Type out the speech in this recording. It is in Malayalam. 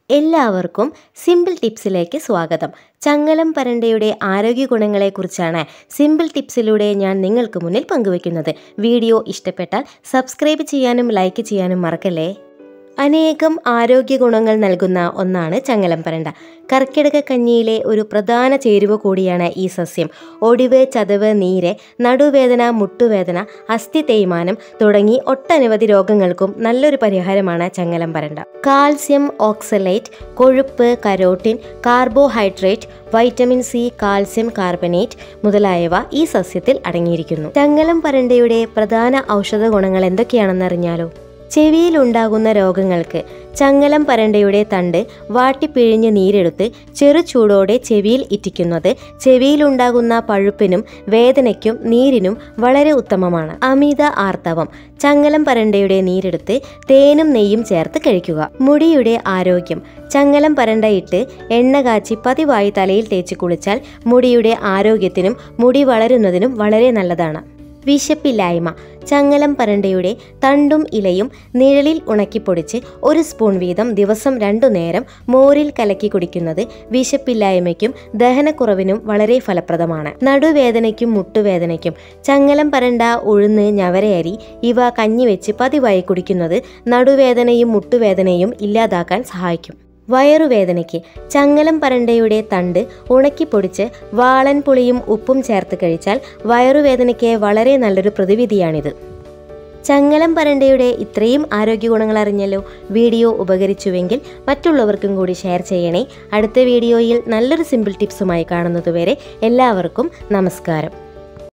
എല്ലാവർക്കും സിമ്പിൾ ടിപ്സിലേക്ക് സ്വാഗതം ചങ്ങലം പരണ്ടയുടെ ആരോഗ്യ ഗുണങ്ങളെക്കുറിച്ചാണ് സിമ്പിൾ ടിപ്സിലൂടെ ഞാൻ നിങ്ങൾക്ക് മുന്നിൽ പങ്കുവയ്ക്കുന്നത് വീഡിയോ ഇഷ്ടപ്പെട്ടാൽ സബ്സ്ക്രൈബ് ചെയ്യാനും ലൈക്ക് ചെയ്യാനും മറക്കല്ലേ അനേകം ആരോഗ്യ ഗുണങ്ങൾ നൽകുന്ന ഒന്നാണ് ചങ്ങലം പരണ്ട കർക്കിടക കഞ്ഞിയിലെ ഒരു പ്രധാന ചേരുവ കൂടിയാണ് ഈ സസ്യം ഒടിവ് ചതവ് നീര് നടുവേദന മുട്ടുവേദന അസ്ഥി തേയ്മാനം തുടങ്ങി ഒട്ടനവധി രോഗങ്ങൾക്കും നല്ലൊരു പരിഹാരമാണ് ചങ്ങലം പരണ്ട കാൽസ്യം ഓക്സലേറ്റ് കൊഴുപ്പ് carotene carbohydrate vitamin C calcium carbonate മുതലായവ ഈ സസ്യത്തിൽ അടങ്ങിയിരിക്കുന്നു ചങ്ങലം പരണ്ടയുടെ പ്രധാന ഔഷധ ഗുണങ്ങൾ എന്തൊക്കെയാണെന്നറിഞ്ഞാലോ ചെവിയിലുണ്ടാകുന്ന രോഗങ്ങൾക്ക് ചങ്ങലം പരണ്ടയുടെ തണ്ട് വാട്ടിപ്പിഴിഞ്ഞ് നീരെടുത്ത് ചെറു ചൂടോടെ ചെവിയിൽ ഇറ്റിക്കുന്നത് ചെവിയിലുണ്ടാകുന്ന പഴുപ്പിനും വേദനയ്ക്കും നീരിനും വളരെ ഉത്തമമാണ് അമിത ആർത്തവം ചങ്ങലം പരണ്ടയുടെ നീരെടുത്ത് തേനും നെയ്യും ചേർത്ത് കഴിക്കുക മുടിയുടെ ആരോഗ്യം ചങ്ങലം പരണ്ടയിട്ട് എണ്ണ കാച്ചി പതിവായി തലയിൽ തേച്ച് കുളിച്ചാൽ മുടിയുടെ ആരോഗ്യത്തിനും മുടി വളരുന്നതിനും വളരെ നല്ലതാണ് വിശപ്പില്ലായ്മ ചങ്ങലം പരണ്ടയുടെ തണ്ടും ഇലയും നിഴലിൽ ഉണക്കിപ്പൊടിച്ച് ഒരു സ്പൂൺ വീതം ദിവസം രണ്ടു നേരം മോരിൽ കലക്കി കുടിക്കുന്നത് വിശപ്പില്ലായ്മയ്ക്കും ദഹനക്കുറവിനും വളരെ ഫലപ്രദമാണ് നടുവേദനയ്ക്കും മുട്ടുവേദനയ്ക്കും ചങ്ങലം പരണ്ട ഉഴുന്ന് ഞവരയരി ഇവ കഞ്ഞിവെച്ച് പതിവായി കുടിക്കുന്നത് നടുവേദനയും മുട്ടുവേദനയും ഇല്ലാതാക്കാൻ സഹായിക്കും വയറുവേദനയ്ക്ക് ചങ്ങലം പരണ്ടയുടെ തണ്ട് ഉണക്കിപ്പൊടിച്ച് വാളൻ പുളിയും ഉപ്പും ചേർത്ത് കഴിച്ചാൽ വയറുവേദനയ്ക്ക് വളരെ നല്ലൊരു പ്രതിവിധിയാണിത് ചങ്ങലം പരണ്ടയുടെ ഇത്രയും ആരോഗ്യ ഗുണങ്ങൾ അറിഞ്ഞല്ലോ വീഡിയോ ഉപകരിച്ചുവെങ്കിൽ മറ്റുള്ളവർക്കും കൂടി ഷെയർ ചെയ്യണേ അടുത്ത വീഡിയോയിൽ നല്ലൊരു സിമ്പിൾ ടിപ്സുമായി കാണുന്നതുവരെ എല്ലാവർക്കും നമസ്കാരം